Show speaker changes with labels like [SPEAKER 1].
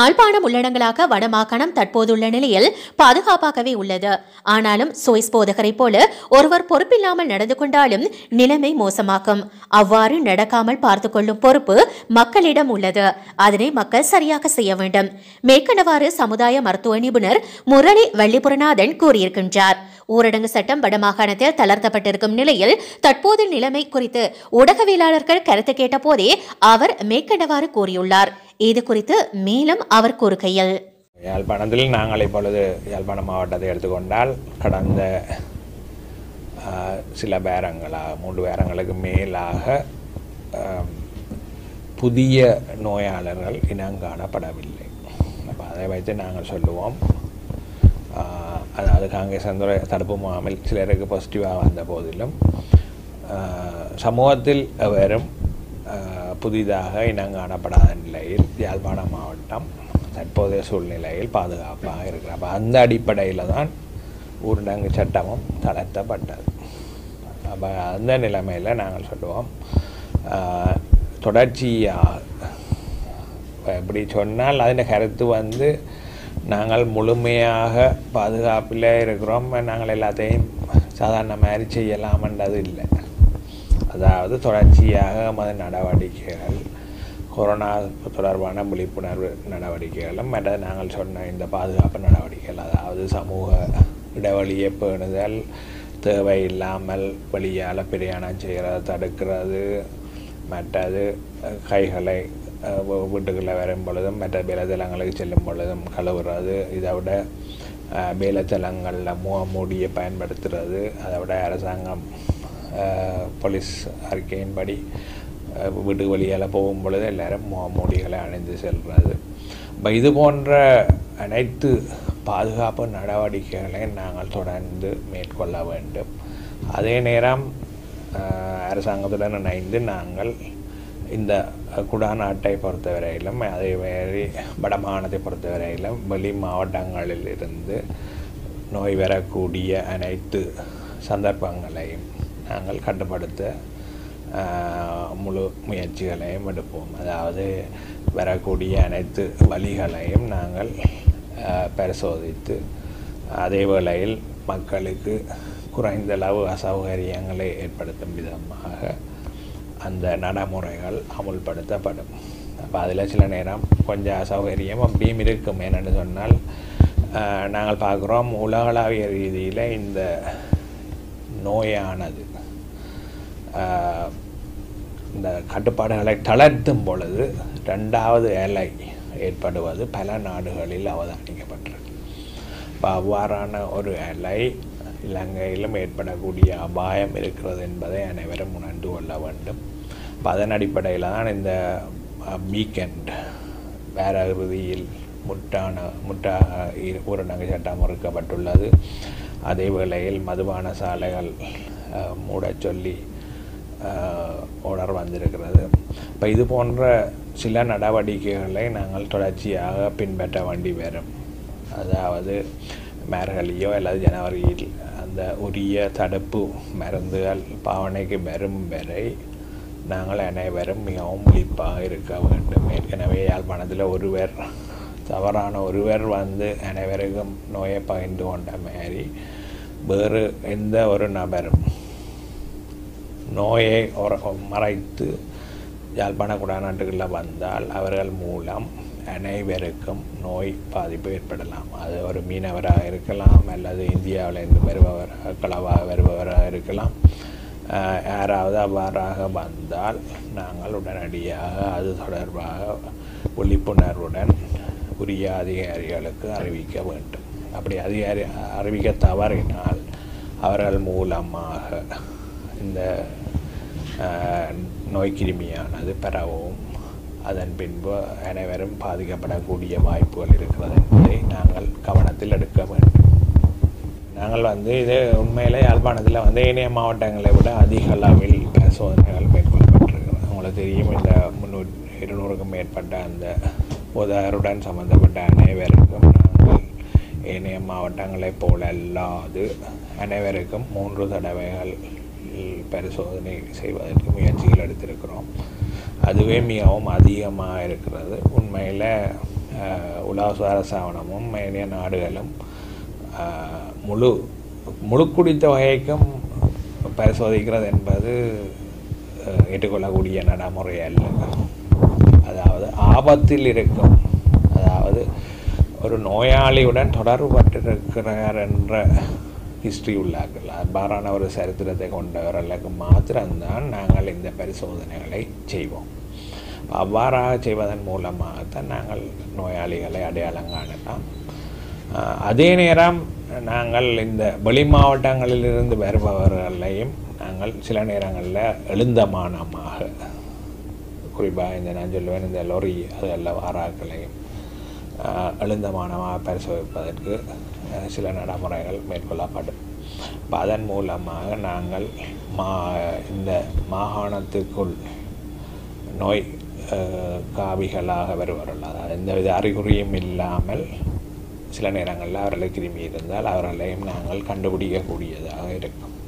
[SPEAKER 1] யாழ்ப்பாணம் உள்ளடங்களாக வடமாகாணம் தற்போதுள்ள நிலையில் பாதுகாப்பாகவே உள்ளது ஆனாலும் சுவிஸ் போதகரைப் போல ஒருவர் பொறுப்பில்லாமல் நடந்து கொண்டாலும் நிலைமை மோசமாக்கும் அவ்வாறு நடக்காமல் பார்த்து கொள்ளும் பொறுப்பு மக்களிடம் உள்ளது அதனை மக்கள் சரியாக செய்ய வேண்டும் மேற்கண்டவாறு சமுதாய மருத்துவ நிபுணர் முரளி வள்ளிபுரநாதன் கூறியிருக்கின்றார் ஊரடங்கு சட்டம் வடமாகாணத்தில் தளர்த்தப்பட்டிருக்கும் நிலையில் தற்போது நிலைமை குறித்து ஊடகவியலாளர்கள் கருத்து கேட்ட போதே அவர் மேற்கண்டவாறு கூறியுள்ளார் இது குறித்து மேலும் அவர் கூறுகையில்
[SPEAKER 2] யாழ்ப்பாணத்தில் நாங்கள் இப்பொழுது யாழ்ப்பாணம் மாவட்டத்தை எடுத்துக்கொண்டால் கடந்த ஆஹ், சில பேரங்களாக மூன்று பேரங்களுக்கு மேலாக ஆம், புதிய நோயாளர்கள் இனம் காணப்படவில்லை அப்போ அதை வைத்து நாங்கள் சொல்லுவோம் ஆஹ், அதாவது காங்கிரஸ் அந்த தடுப்பு முகாமில் சிலருக்கு பாசிட்டிவாக வந்த போதிலும் ஆஹ், சமூகத்தில் வெறும் ஆஹ், புதிதாக இனம் காணப்படாத நிலையில் யாழ்ப்பாணம் மாவட்டம் தற்போதைய சூழ்நிலையில் பாதுகாப்பாக இருக்கிறது அப்போ அந்த அடிப்படையில் தான் ஊரடங்கு சட்டமும் தளர்த்தப்பட்டது அப்போ அந்த நிலைமையில் நாங்கள் சொல்லுவோம் ஆஹ், தொடர்ச்சியாக இப்ப எப்படி சொன்னால் அதில் கருத்து வந்து நாங்கள் முழுமையாக பாதுகாப்பில் இருக்கிறோம் நாங்கள் எல்லாத்தையும் சாதாரண மாதிரி செய்யலாமன்றது இல்லை அதாவது தொடர்ச்சியாக மத நடவடிக்கைகள் கொரோனா தொடர்பான விழிப்புணர்வு நடவடிக்கைகளும் மற்ற நாங்கள் சொன்ன இந்த பாதுகாப்பு நடவடிக்கைகள் அதாவது சமூக இடைவெளியை பேணுதல் தேவையில்லாமல் வெளியால் பிரயாணம் செய்கிறத தடுக்கிறது மற்றது அஹ், கைகளை அஹ், வீ- வீட்டுக்குள்ளே வரும் பொழுதும் மற்ற வேலைத்தலங்களுக்கு செல்லும் பொழுதும் கழுவுறது இதை விட அஹ், வேலைத்தலங்களில் முகமூடியை பயன்படுத்துறது அதை விட அரசாங்கம் அஹ், போலீஸ் அறிக்கையின்படி அஹ், வீட்டுக்கு வெளியால் போகும் பொழுது எல்லாரும் முகமூடிகளை அணிந்து செல்வது அப்ப இது போன்ற அனைத்து பாதுகாப்பு நடவடிக்கைகளை நாங்கள் தொடர்ந்து மேற்கொள்ள வேண்டும் அதே நேரம் அஹ், அரசாங்கத்துடன் இணைந்து நாங்கள் இந்த குடாநாட்டை பொறுத்தவரையிலும் அதே மாதிரி வடமாகாணத்தை பொறுத்தவரையிலும் வெளி மாவட்டங்களில் இருந்து நோய் வரக்கூடிய அனைத்து சந்தர்ப்பங்களையும் நாங்கள் கட்டுப்படுத்த ஆஹ், முழு முயற்சிகளையும் எடுப்போம் அதாவது வரக்கூடிய அனைத்து வழிகளையும் நாங்கள் ஆஹ், பரிசோதித்து அதே வேளையில் மக்களுக்கு குறைந்தளவு அசௌகரியங்களை ஏற்படுத்தும் விதமாக அந்த நடைமுறைகள் அமுல்படுத்தப்படும் அப்போ அதில் சில நேரம் கொஞ்சம் அசௌகரியம் அப்படியும் இருக்கும் என்னென்னு சொன்னால் ஆஹ், நாங்கள் பார்க்குறோம் உலகளாவிய ரீதியில் இந்த நோயானது ஆஹ், இந்த கட்டுப்பாடுகளை தளர்த்தும் பொழுது ரெண்டாவது அலை ஏற்படுவது பல நாடுகளில் அவதானிக்கப்பட்டிருக்கு இப்போ அவ்வாறான ஒரு அலை இலங்கையிலும் ஏற்படக்கூடிய அபாயம் இருக்கிறது என்பதை அனைவரும் உணர்ந்து கொள்ள வேண்டும் இப்போ அதன் அடிப்படையில் தான் இந்த வீக்கெண்ட் வேற இறுதியில் முட்டான முட்டாக இ- ஊரடங்கு சட்டம் மறுக்கப்பட்டுள்ளது அதே வேளையில் மதுபான சாலைகள் அஹ், மூடச் சொல்லி ஆர்டர் வந்திருக்கிறது இப்போ இது போன்ற சில நடவடிக்கைகளை நாங்கள் தொடர்ச்சியாக பின்பற்ற வேண்டி வரும் அதாவது மேர்களையோ அல்லது ஜனவரியில் அந்த உரிய தடுப்பு மருந்துகள் பாவனைக்கு வரும் வரை நாங்கள் அனைவரும் மிகவும் விழிப்பாக இருக்க வேண்டும் ஏற்கனவே யாழ்ப்பாணத்தில் ஒருவர் தவறான ஒருவர் வந்து அனைவருக்கும் நோயை பகிர்ந்து கொண்ட மாதிரி வேறு எந்த ஒரு நபரும் நோயை ஒர- மறைத்து யாழ்ப்பாண குடாநாட்டுகளில் வந்தால் அவர்கள் மூலம் அனைவருக்கும் நோய் பாதிப்பு ஏற்படலாம் அது ஒரு மீனவராக இருக்கலாம் அல்லது இந்தியாவிலிருந்து வருபவராக களவாக வருபவராக இருக்கலாம் ஆஹ் யாராவது அவ்வாறாக வந்தால் நாங்கள் உடனடியாக அது தொடர்பாக விழிப்புணர்வுடன் உரிய அதிகாரிகளுக்கு அறிவிக்க வேண்டும் அப்படி அதிகாரி அறிவிக்க தவறினால் அவர்கள் மூலமாக இந்த ஆஹ், நோய்க்கிருமியானது பரவும் அதன் பின்பு அனைவரும் பாதிக்கப்படக்கூடிய வாய்ப்புகள் இருக்கிறது என்பதை நாங்கள் கவனத்தில் எடுக்க வேண்டும் நாங்கள் வந்து இது உண்மையிலே யாழ்ப்பாணத்தில் வந்து ஏனைய மாவட்டங்களை விட அதிக அளவில் பரிசோதனைகள் மேற்கொள்ளப்பட்டிருக்கிறது உங்களுக்கு தெரியும் இந்த முன்னூறு இருநூறுக்கும் மேற்பட்ட அந்த உதருடன் சம்பந்தப்பட்ட அனைவருக்கும் நாங்கள் ஏனைய மாவட்டங்களைப் போல அல்லாது அனைவருக்கும் மூன்று தடவைகள் பரிசோதனை செய்வதற்கு முயற்சிகள் எடுத்திருக்கிறோம் அதுவே மிகவும் அதிகமாக இருக்கிறது உண்மையில் அஹ், உலக சுகாதார சாவனமும் மேனிய நாடுகளும் அஹ், முழு முழு குடித்த வகைக்கும் பரிசோதிக்கிறது என்பது அஹ், ஏற்றுக்கொள்ளக்கூடிய நடைமுறை அல்ல அதாவது ஆபத்தில் இருக்கும் அதாவது ஒரு நோயாளியுடன் தொடர்பட்டிருக்கிறார் என்ற ஹிஸ்ட்ரி உள்ளார்கள் அவ்வாறான ஒரு சரித்திரத்தை கொண்டவர்களுக்கு மாத்திரம்தான் நாங்கள் இந்த பரிசோதனைகளை செய்வோம் அவ்வாறாக செய்வதன் மூலமாகத்தான் நாங்கள் நோயாளிகளை அடையாளம் காணலாம் ஆஹ் அதே நேரம் நாங்கள் இந்த வெளி மாவட்டங்களிலிருந்து வருபவர்களையும் நாங்கள் சில நேரங்களில் எழுந்தமானமாக குறிப்பாக இந்த நான் சொல்லுவேன் இந்த லொரி அதெல்லாம் வாராக்களையும் ஆஹ், எழுந்தமானமாக பரிசோதிப்பதற்கு ஆஹ், சில நடைமுறைகள் மேற்கொள்ளப்படும் அப்ப அதன் மூலமாக நாங்கள் மா இந்த மாகாணத்துக்குள் நோய் ஆஹ், காவிகளாக வருவார்கள் அதாவது எந்தவித அறிகுறியும் இல்லாமல் சில நேரங்களில் அவர்களுக்கு கிருமி இருந்தால் அவர்களையும் நாங்கள் கண்டுபிடிக்கக்கூடியதாக இருக்கும்